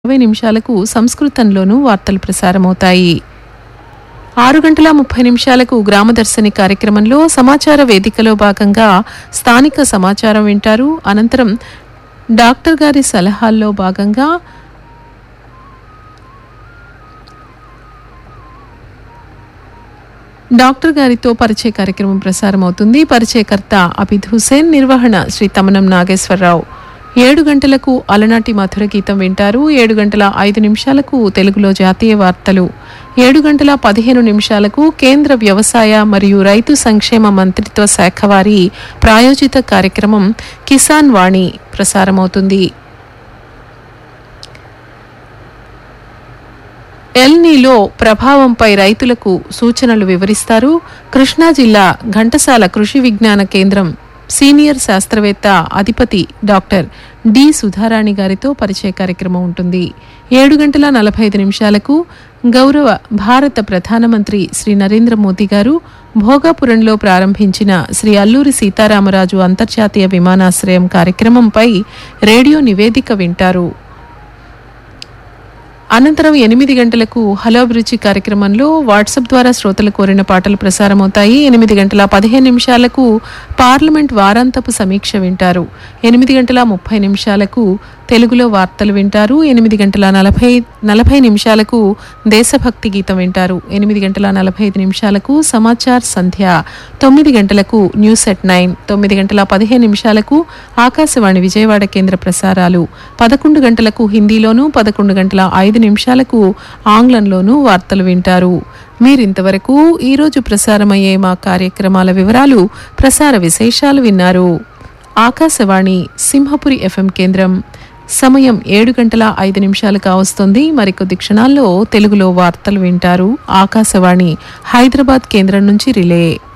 ఇరవై నిమిషాలకు సంస్కృతంలోనూ వార్తలు ప్రసారమవుతాయి ఆరు గంటల ముప్పై నిమిషాలకు గ్రామదర్శిని కార్యక్రమంలో సమాచార వేదికలో భాగంగా స్థానిక సమాచారం వింటారు అనంతరం డాక్టర్ గారి సలహాల్లో భాగంగా డాక్టర్ గారితో పరిచయ కార్యక్రమం ప్రసారం అవుతుంది పరిచయకర్త అబిద్ హుసేన్ నిర్వహణ శ్రీ తమనం నాగేశ్వరరావు ఏడు గంటలకు అలనాటి మధుర గీతం వింటారు ఏడు గంటల ఐదు నిమిషాలకు తెలుగులో జాతీయ వార్తలు ఏడు గంటల పదిహేను నిమిషాలకు కేంద్ర వ్యవసాయ మరియు రైతు సంక్షేమ మంత్రిత్వ శాఖ వారి ప్రాయోజిత కార్యక్రమం కిసాన్ వాణి ప్రసారమవుతుంది ఎల్నీలో ప్రభావంపై రైతులకు సూచనలు వివరిస్తారు కృష్ణా జిల్లా ఘంటసాల కృషి విజ్ఞాన కేంద్రం సీనియర్ శాస్త్రవేత్త అధిపతి డాక్టర్ డి సుధారాణి గారితో పరిచయ కార్యక్రమం ఉంటుంది ఏడు గంటల నలభై ఐదు నిమిషాలకు గౌరవ భారత ప్రధానమంత్రి శ్రీ నరేంద్ర మోదీ గారు భోగాపురంలో ప్రారంభించిన శ్రీ అల్లూరి సీతారామరాజు అంతర్జాతీయ విమానాశ్రయం కార్యక్రమంపై రేడియో నివేదిక వింటారు అనంతరం ఎనిమిది గంటలకు హలో అభిరుచి కార్యక్రమంలో వాట్సాప్ ద్వారా శ్రోతలు కోరిన పాటలు ప్రసారమవుతాయి ఎనిమిది గంటల పదిహేను నిమిషాలకు పార్లమెంట్ వారాంతపు సమీక్ష వింటారు ఎనిమిది గంటల ముప్పై నిమిషాలకు తెలుగులో వార్తలు వింటారు ఎనిమిది గంటల నలభై నలభై నిమిషాలకు దేశభక్తి గీతం వింటారు ఎనిమిది గంటల నలభై ఐదు నిమిషాలకు సమాచార్ సంధ్య తొమ్మిది గంటలకు న్యూస్ ఎట్ నైన్ తొమ్మిది గంటల పదిహేను నిమిషాలకు ఆకాశవాణి విజయవాడ కేంద్ర ప్రసారాలు పదకొండు గంటలకు హిందీలోను పదకొండు గంటల ఐదు నిమిషాలకు ఆంగ్లంలోనూ వార్తలు వింటారు మీరింతవరకు ఈరోజు ప్రసారమయ్యే మా కార్యక్రమాల వివరాలు ప్రసార విశేషాలు విన్నారు ఆకాశవాణి సింహపురి ఎఫ్ఎం కేంద్రం సమయం ఏడు గంటల ఐదు నిమిషాలు కావస్తుంది మరికొద్ది క్షణాల్లో తెలుగులో వార్తలు వింటారు ఆకాశవాణి హైదరాబాద్ కేంద్రం నుంచి రిలే